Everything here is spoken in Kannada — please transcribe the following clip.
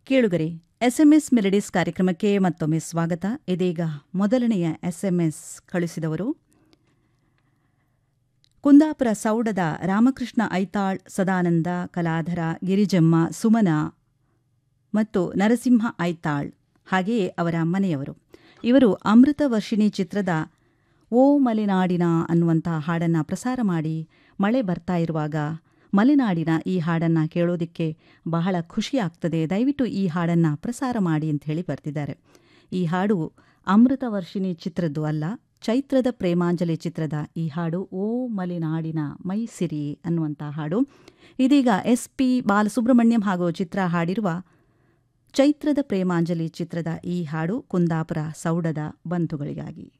ಕೇಳುಗರೆ ಎಸ್ಎಂಎಸ್ ಮೆಲಡೀಸ್ ಕಾರ್ಯಕ್ರಮಕ್ಕೆ ಮತ್ತೊಮ್ಮೆ ಸ್ವಾಗತ ಇದೀಗ ಮೊದಲನೆಯ ಎಸ್ಎಂಎಸ್ ಕಳಿಸಿದವರು ಕುಂದಾಪುರ ಸೌಡದ ರಾಮಕೃಷ್ಣ ಐತಾಳ್ ಸದಾನಂದ ಕಲಾಧರ ಗಿರಿಜಮ್ಮ ಸುಮನ ಮತ್ತು ನರಸಿಂಹ ಐತಾಳ್ ಹಾಗೆಯೇ ಅವರ ಮನೆಯವರು ಇವರು ಅಮೃತ ವರ್ಷಿಣಿ ಚಿತ್ರದ ಓ ಮಲೆನಾಡಿನ ಅನ್ನುವಂಥ ಹಾಡನ್ನು ಪ್ರಸಾರ ಮಾಡಿ ಮಳೆ ಬರ್ತಾ ಇರುವಾಗ ಮಲೆನಾಡಿನ ಈ ಹಾಡನ್ನು ಕೇಳೋದಕ್ಕೆ ಬಹಳ ಖುಷಿ ಆಗ್ತದೆ ದಯವಿಟ್ಟು ಈ ಹಾಡನ್ನು ಪ್ರಸಾರ ಮಾಡಿ ಅಂತ ಹೇಳಿ ಬರ್ತಿದ್ದಾರೆ ಈ ಹಾಡು ಅಮೃತ ವರ್ಷಿಣಿ ಚಿತ್ರದ್ದು ಅಲ್ಲ ಚೈತ್ರದ ಪ್ರೇಮಾಂಜಲಿ ಚಿತ್ರದ ಈ ಹಾಡು ಓ ಮಲೆನಾಡಿನ ಮೈಸಿರಿ ಅನ್ನುವಂಥ ಹಾಡು ಇದೀಗ ಎಸ್ ಪಿ ಬಾಲಸುಬ್ರಹ್ಮಣ್ಯಂ ಹಾಗೂ ಚಿತ್ರ ಹಾಡಿರುವ ಚೈತ್ರದ ಪ್ರೇಮಾಂಜಲಿ ಚಿತ್ರದ ಈ ಹಾಡು ಕುಂದಾಪುರ ಸೌಡದ ಬಂಧುಗಳಿಗಾಗಿ